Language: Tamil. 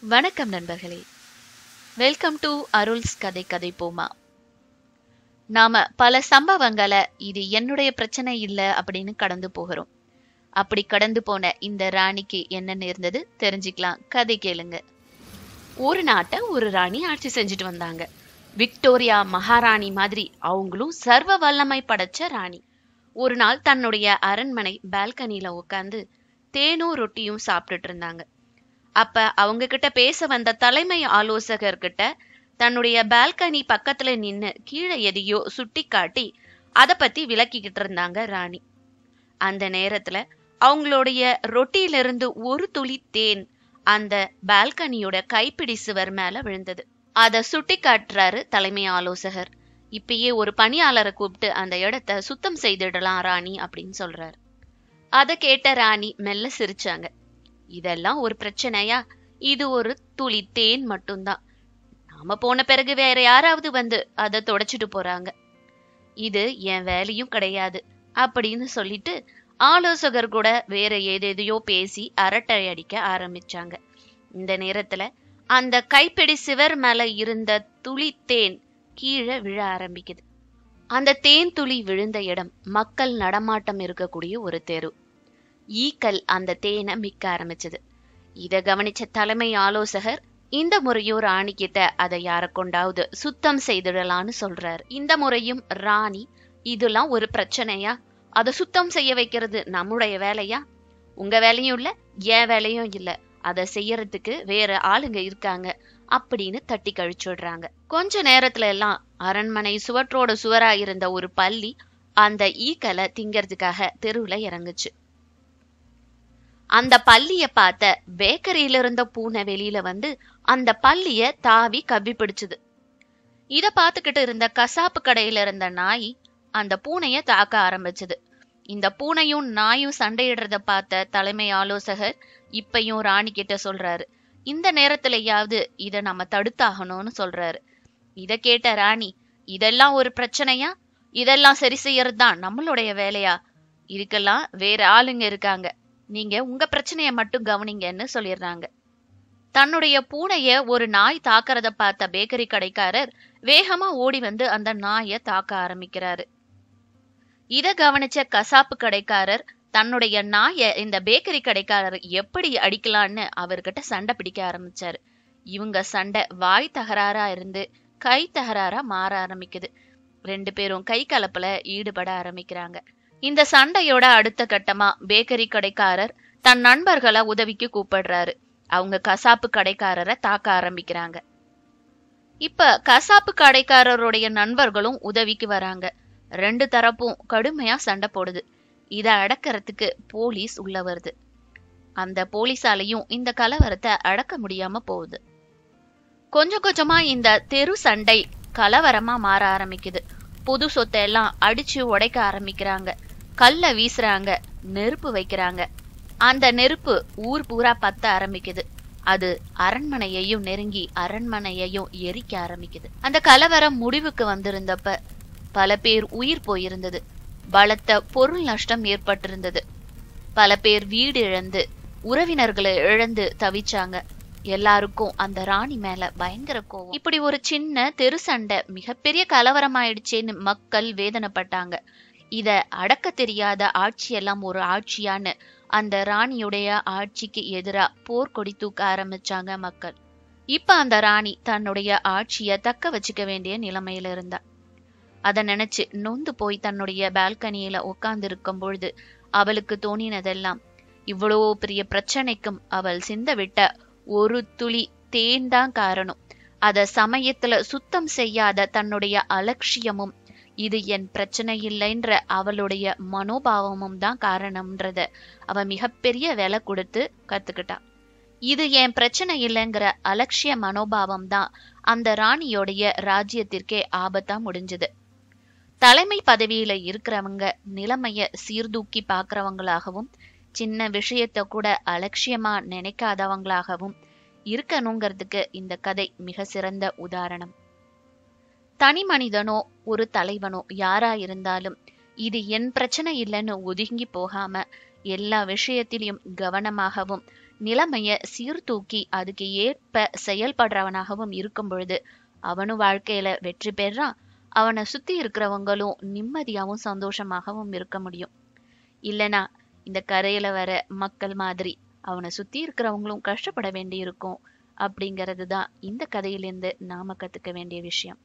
வணக்கம் நண்பர்களே வெல்கம் டு அருள்ஸ் கதை கதை போமா நாம பல சம்பவங்களை இது என்னுடைய பிரச்சனை இல்ல அப்படின்னு கடந்து போகிறோம் அப்படி கடந்து போன இந்த ராணிக்கு என்ன நேர்ந்தது தெரிஞ்சுக்கலாம் கதை கேளுங்க ஒரு நாட்டை ஒரு ராணி ஆட்சி செஞ்சுட்டு வந்தாங்க விக்டோரியா மகாராணி மாதிரி அவங்களும் சர்வ வல்லமை படைச்ச ராணி ஒரு நாள் தன்னுடைய அரண்மனை பால்கனில உட்காந்து தேனும் ரொட்டியும் சாப்பிட்டுட்டு இருந்தாங்க அப்ப அவங்க கிட்ட பேச வந்த தலைமை ஆலோசகர்கிட்ட தன்னுடைய பால்கனி பக்கத்துல நின்னு கீழே எதையோ சுட்டி காட்டி அத பத்தி விளக்கிக்கிட்டு இருந்தாங்க ராணி அந்த நேரத்துல அவங்களுடைய ரொட்டியிலிருந்து ஒரு துளி தேன் அந்த பால்கனியோட கைப்பிடி சுவர் மேல விழுந்தது அத சுட்டி காட்டுறாரு தலைமை ஆலோசகர் இப்பயே ஒரு பணியாளரை கூப்பிட்டு அந்த இடத்த சுத்தம் செய்திடலாம் ராணி அப்படின்னு சொல்றாரு அத கேட்ட ராணி மெல்ல சிரிச்சாங்க இதெல்லாம் ஒரு பிரச்சனையா இது ஒரு துளி தேன் மட்டும்தான் நாம போன பிறகு வேற யாராவது வந்து அதை தொடச்சிட்டு போறாங்க இது என் வேலையும் கிடையாது அப்படின்னு சொல்லிட்டு ஆலோசகர் கூட வேற ஏதேதையோ பேசி அரட்டை அடிக்க ஆரம்பிச்சாங்க இந்த நேரத்துல அந்த கைப்பிடி சிவர் மேல இருந்த துளி தேன் கீழே விழ ஆரம்பிக்குது அந்த தேன் துளி விழுந்த இடம் மக்கள் நடமாட்டம் இருக்கக்கூடிய ஒரு தெரு ஈக்கள் அந்த தேனை மிக்க ஆரம்பிச்சது இத கவனிச்ச தலைமை ஆலோசகர் இந்த முறையும் ராணி கிட்ட அதை யார கொண்டாவது சுத்தம் செய்திடலான்னு சொல்றாரு இந்த முறையும் ராணி இதெல்லாம் ஒரு பிரச்சனையா அதை சுத்தம் செய்ய வைக்கிறது நம்முடைய வேலையா உங்க வேலையும் இல்ல என் வேலையும் இல்ல அதை செய்யறதுக்கு வேற ஆளுங்க இருக்காங்க அப்படின்னு தட்டி கழிச்சுடுறாங்க கொஞ்ச நேரத்துல எல்லாம் அரண்மனை சுவற்றோட சுவரா இருந்த ஒரு பள்ளி அந்த ஈக்களை திங்கறதுக்காக தெருவுல இறங்குச்சு அந்த பல்லிய பார்த்த பேக்கரியில இருந்த பூனை வெளியில வந்து அந்த பல்லிய தாவி கவ்வி பிடிச்சுது இத பாத்துக்கிட்டு இருந்த கசாப்பு கடையில இருந்த நாய் அந்த பூனைய தாக்க ஆரம்பிச்சது இந்த பூனையும் நாயும் சண்டையிடுறத பார்த்த தலைமை ஆலோசகர் இப்பையும் ராணி கிட்ட சொல்றாரு இந்த நேரத்திலயாவது இத நம்ம தடுத்தாகணும்னு சொல்றாரு இத கேட்ட ராணி இதெல்லாம் ஒரு பிரச்சனையா இதெல்லாம் சரி செய்யறது தான் நம்மளுடைய வேலையா இதுக்கெல்லாம் வேற ஆளுங்க இருக்காங்க நீங்க உங்க பிரச்சனைய மட்டும் கவனிங்கன்னு சொல்லிடுறாங்க தன்னுடைய பூனைய ஒரு நாய் தாக்குறத பார்த்த பேக்கரி கடைக்காரர் வேகமா ஓடி வந்து அந்த நாய தாக்க ஆரம்பிக்கிறாரு இத கவனிச்ச கசாப்பு கடைக்காரர் தன்னுடைய நாய இந்த பேக்கரி கடைக்காரர் எப்படி அடிக்கலான்னு அவர்கிட்ட சண்டை பிடிக்க ஆரம்பிச்சாரு இவங்க சண்டை வாய் தகராறா இருந்து கை தகராறா மாற ஆரம்பிக்குது ரெண்டு பேரும் கை கலப்புல ஈடுபட ஆரம்பிக்கிறாங்க இந்த சண்டையோட அடுத்த கட்டமா பேக்கரி கடைக்காரர் தன் நண்பர்களை உதவிக்கு கூப்பிடுறாரு அவங்க கசாப்பு கடைக்காரரை தாக்க ஆரம்பிக்கிறாங்க இப்ப கசாப்பு கடைக்காரருடைய நண்பர்களும் உதவிக்கு வராங்க ரெண்டு தரப்பும் கடுமையா சண்டை போடுது இத அடக்கறதுக்கு போலீஸ் உள்ள வருது அந்த போலீஸாலையும் இந்த கலவரத்தை அடக்க முடியாம போகுது கொஞ்சம் கொஞ்சமா இந்த தெரு சண்டை கலவரமா மாற ஆரம்பிக்குது புது சொத்தை எல்லாம் அடிச்சு உடைக்க ஆரம்பிக்கிறாங்க கல்ல வீசுறாங்க நெருப்பு வைக்கிறாங்க அந்த நெருப்பு ஊர் பூரா பத்த ஆரம்பிக்குது அது அரண்மனையையும் நெருங்கி அரண்மனையையும் எரிக்க ஆரம்பிக்குது அந்த கலவரம் முடிவுக்கு வந்திருந்தப்ப பல பேர் உயிர் போயிருந்தது பலத்த பொருள் நஷ்டம் ஏற்பட்டிருந்தது பல பேர் வீடு இழந்து உறவினர்களை இழந்து தவிச்சாங்க எல்லாருக்கும் அந்த ராணி மேல பயங்கர கோவம் இப்படி ஒரு சின்ன தெரு சண்டை மிகப்பெரிய கலவரமாயிடுச்சேன்னு மக்கள் வேதனைப்பட்டாங்க இத அடக்க தெரியாத ஆட்சியெல்லாம் ஒரு ஆட்சியான்னு அந்த ராணியுடைய ஆட்சிக்கு எதிரா போர்க்கொடி தூக்க ஆரம்பிச்சாங்க மக்கள் இப்ப அந்த ராணி தன்னுடைய ஆட்சிய தக்க வச்சுக்க வேண்டிய நிலைமையில இருந்தா அத நினைச்சு நொந்து போய் தன்னுடைய பால்கனியில உட்கார்ந்து இருக்கும் பொழுது அவளுக்கு தோணினதெல்லாம் இவ்வளோ பெரிய பிரச்சனைக்கும் அவள் சிந்த விட்ட ஒரு துளி தேன் தான் காரணம் அத சமயத்துல சுத்தம் செய்யாத தன்னுடைய அலட்சியமும் இது என் பிரச்சனை இல்லைன்ற அவளுடைய மனோபாவமும் தான் காரணம்ன்றத அவ மிகப்பெரிய விலை கொடுத்து கத்துக்கிட்டா இது என் பிரச்சனை இல்லைங்கிற அலட்சிய மனோபாவம் தான் அந்த ராணியோடைய ராஜ்யத்திற்கே ஆபத்தா முடிஞ்சது தலைமை பதவியில இருக்கிறவங்க நிலைமைய சீர்தூக்கி பாக்குறவங்களாகவும் சின்ன விஷயத்த கூட அலட்சியமா நினைக்காதவங்களாகவும் இருக்கணுங்கிறதுக்கு இந்த கதை மிக சிறந்த உதாரணம் தனி மனிதனோ ஒரு தலைவனோ யாரா இருந்தாலும் இது என் பிரச்சனை இல்லைன்னு ஒதுங்கி போகாம எல்லா விஷயத்திலையும் கவனமாகவும் நிலைமைய சீர்தூக்கி அதுக்கு ஏற்ப செயல்படுறவனாகவும் இருக்கும் பொழுது அவனும் வாழ்க்கையில வெற்றி பெறான் அவனை சுத்தி இருக்கிறவங்களும் நிம்மதியாவும் சந்தோஷமாகவும் இருக்க முடியும் இல்லனா இந்த கரையில வர மக்கள் மாதிரி அவனை சுத்தி இருக்கிறவங்களும் கஷ்டப்பட வேண்டி இருக்கும் அப்படிங்கிறது தான் இந்த கதையிலிருந்து நாம கத்துக்க வேண்டிய விஷயம்